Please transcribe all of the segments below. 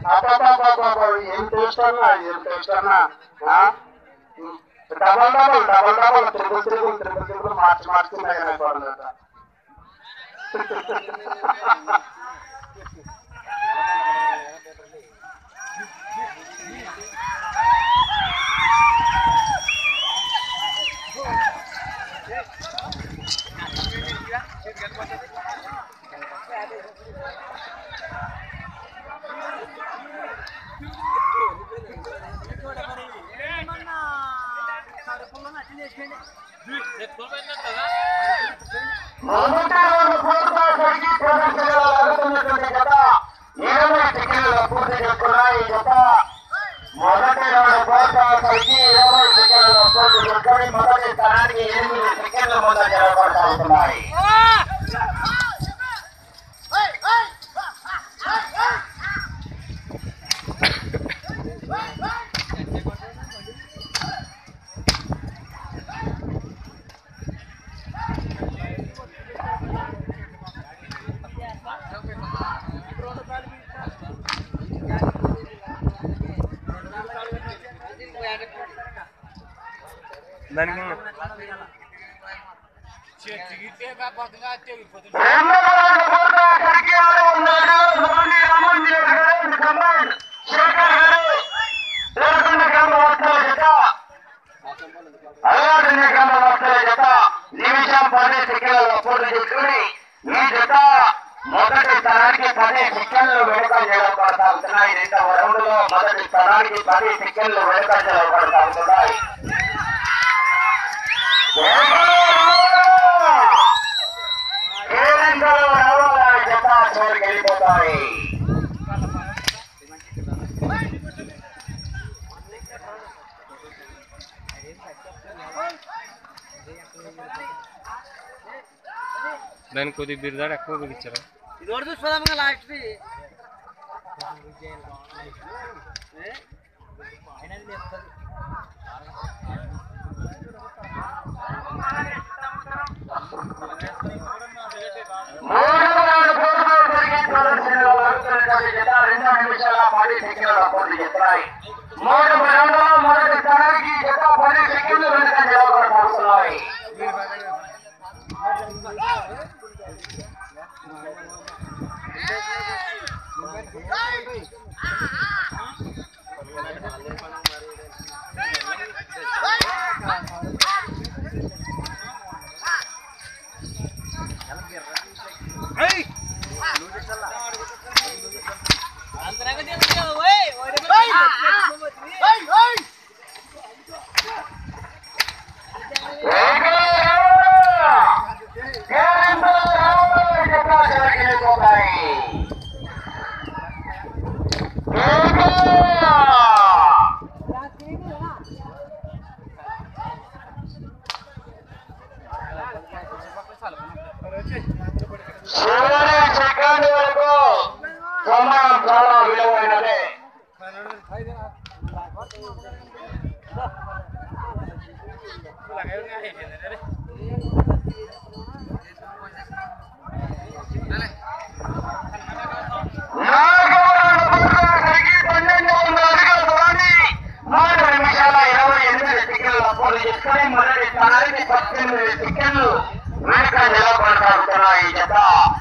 అబ్బబ్బబ్బబ్బబ్బ, ఏం టేస్ట్ అన్నా ఏం టేస్ట్ అన్నా ఆ? Double double double double triple triple triple triple మార్చి మార్చి అయిపోతుంది మొదటి రెండు పూర్తి ప్రదర్శనలో జరుగుతున్నటువంటి జత ఇరవై సెకండ్ల పూర్తి చేసుకున్న ఈ జత మొదటి రెండు పూర్తి ఇరవై సెకండ్ల పూర్తి చేసుకొని మొదటి స్థానానికి ఎనిమిది సెకండ్ల ముందు జరగబడుతున్నాయి దానికి రెండవ రౌండ్ పూర్తి అక్కడికి ఆరు ఉన్నాడు రమణి రమణి గారు కమాండ్ శేఖర్ గారు రేపటి గ్రామ వస్తువుల జత అల్లాడిన గ్రామ వస్తువుల జత నిమిషం పది సెకండ్లలో పూర్తి చేసుకుని ఈ జత మొదటి స్థానానికి పది సెకండ్లు వెనుకంజలో కొనసాగుతున్నాయి రెండవ రౌండ్ లో మొదటి స్థానానికి పది సెకండ్లు వెనుకంజలో కొనసాగుతున్నాయి కేరంగలో రావాల జత చివరికి వెళ్ళిపోతాయి దానికి కొద్దిగా బిరుదాడు ఎక్కువ బిగించారా ఇది చూసుకోదాం లాస్ట్ మూడవ రౌండ్ పూర్తిగా జరిగే ప్రదర్శనలో జరుగుతున్నటువంటి జత రెండు నిమిషాల పది సెకండ్ల పూర్తి చేస్తున్నాయి మూడవ రౌండ్ లో మొదటి స్థానానికి జత పది సెకండ్లు వెనుకంజలో కొనసాగుతున్నాయి సెకండ్ వరకు సమయం చాలా విలువైనదే పన్నెండు వందల అడుగుల దూరాన్ని మూడు నిమిషాల ఇరవై ఎనిమిది సెకండ్ల పూర్తి చేసుకుని మొదటి స్థానానికి పద్దెనిమిది సెకండ్లు వెనుక నిలబడతాడుతున్న ఈ జత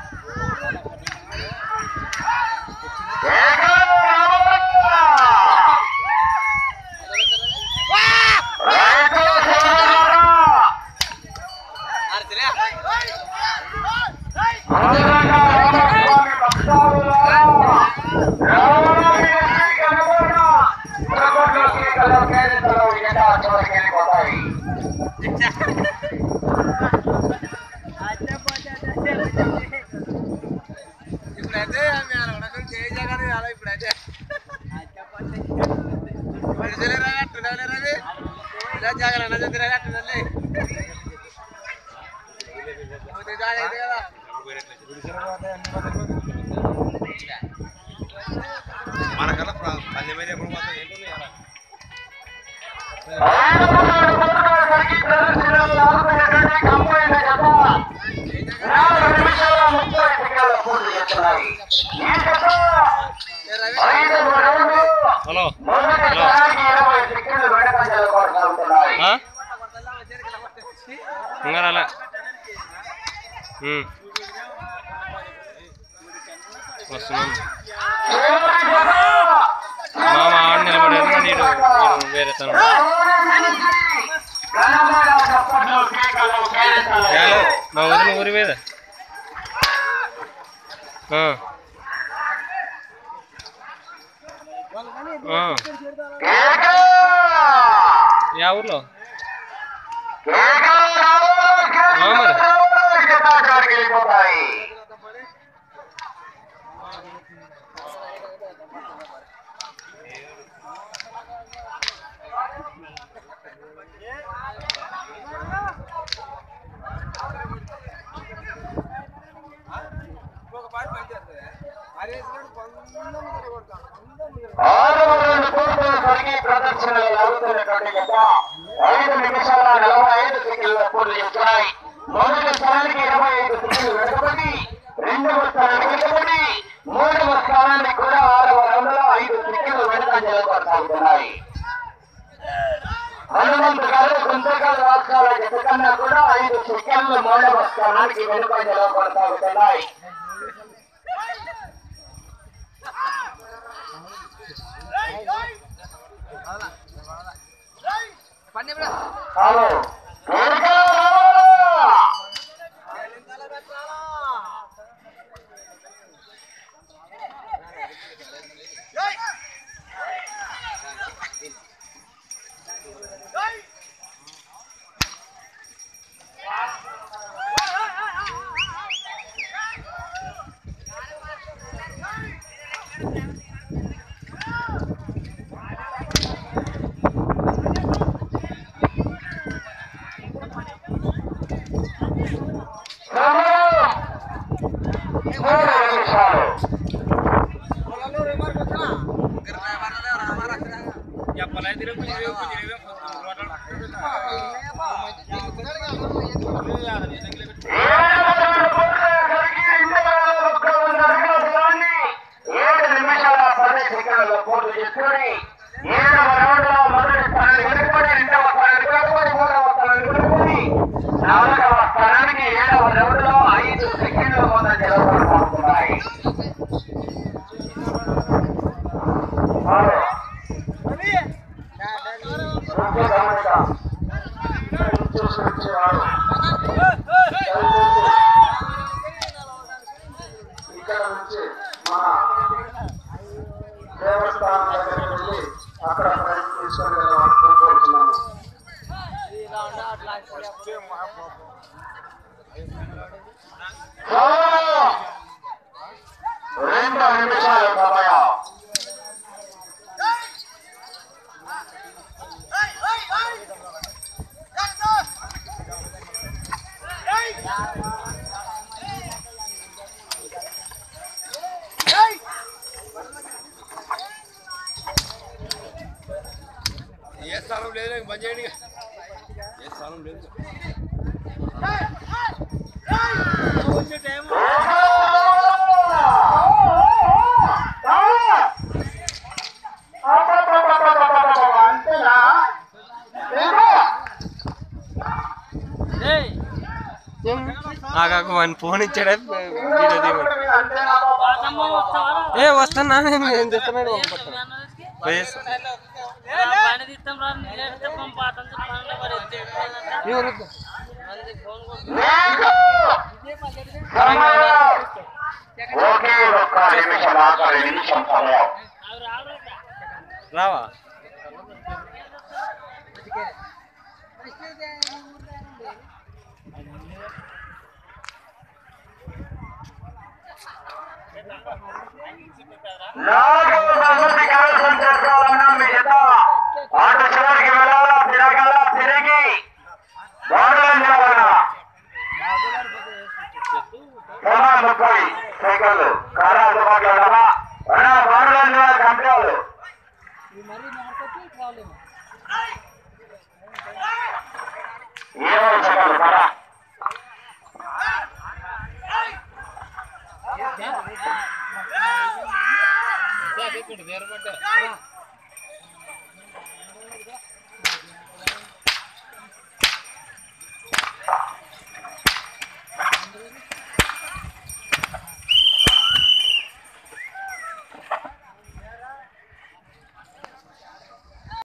రైతు సోదరులారా, అందంగా రామస్వామి భక్తాదులారా, రామరామి ఎన్ని కనబడినా, ప్రకృతిలోకి కలవ కేరింతలు ఈ జత చివరికి వెళ్ళిపోతాయి. ఇప్పుడైతే ఆమె అడగడం చేయజాగానే రాలా ఇప్పుడైతే మనుషులేరా అట్టుడాలే రవి ఇలా జాగాలి అన్న చెప్తున్నా అట్టుదలే పోతే జాగా అయితే కదా మనకల్లా పల్లె ఎప్పుడు మాత్రం ఏంటో ఆడవారు పోరాటానికి ప్రదర్శనలు ఆడుతున్నటువంటి కంబైన జత నాలుగు నిమిషాల ముప్పై సెకండ్ల పూర్తి చేస్తున్నాయి. ఈ జత ఏ రవి ఐదవ మొదటి స్థానానికి ఇరవై సెకండ్లు వెనకంజలు కొనసాగుతున్నాయి ఆ? ఇంకా రాలే ఉమ్. వస్తున్నాను చివరి జత. మామ ఆడ నిలబడేది నీడు నేను వేరే తను ఘనమైన చప్పట్లు, కేకలు, కేరింతలు. యాలో మా వదిన ఊరి మీద ఆ. ఆ. కేక! యా ఊర్లో కేక రావాలి, కేక ఆ మరి. రావాలి, జతాచారికి వెళ్ళిపోతాయి. ఆరవ రౌండ్ పూర్తయ్యేసరికి ప్రదర్శనలు జరుగుతున్నటువంటి జత ఐదు నిమిషాల నలభై ఐదు సెకండ్ల పూర్తి చేస్తున్నాయి మొదటి స్థానానికి ఇరవై ఐదు సెకండ్లు వెనుకబడి రెండవ స్థానానికి వెనుకబడి మూడవ స్థానానికి కూడా ఆరవ రౌండ్ లో ఐదు సెకండ్లు వెనుకంజలు కొనసాగుతున్నాయి హనుమంత్ గారు గుంతకల్ రాష్ట్రాల జత కన్నా కూడా ఐదు సెకండ్లు మూడవ స్థానానికి వెనుకంజలు కొనసాగుతున్నాయి హలో కేరళ మూడు నిమిషాలు ఏడు నిమిషాల పది సెకండ్ల పూర్తి చేసుకొని ఏడవ రౌండ్ లో మొదటి స్థానాన్ని వెనుకొని రెండవ స్థానానికి వెనుకొని మూడవ స్థానానికి వెనుకొని నాలుగవ స్థానానికి ఏడవ రౌండ్ లో ఐదు సెకండ్ల ముందు నిలబడుతున్నాయి ఇక్కడ నుంచి మన దేవస్థానం దగ్గరికి వెళ్ళి అక్కడ ప్రయత్నం తీసుకొని వెళ్ళాలని కోరుకుంటున్నాను రెండు నిమిషాల సమయం ఏ స్థానం లేదు బంద్ చేయండి ఇక. ఏ స్థానం లేదు అంతేనా ఆగాకు వాడిని ఫోన్ ఇచ్చాడే వీడియో తీయమని. అంతేనా ఏ వస్తానా నేను చెప్తున్నాడు పోయేస్తా. ఎవరు? ఒకే ఒక్క నిమిషం ఆఖరి నిమిషం సమయం రావా నాలుగవ బహుమతి కైవసం చేసుకోవాలన్నా మీ జత అటు చివరికి వెళ్ళాలా తిరగాల తిరిగి గోడలు నిలవాలా సున్నా ముప్పై సెకండ్లు కారా అందుబాటులో ఉండవా అన్నా గోడలు నిలవాలి కంపెనీలు ఇరవై సెకండ్లు కారా ఇక్కడ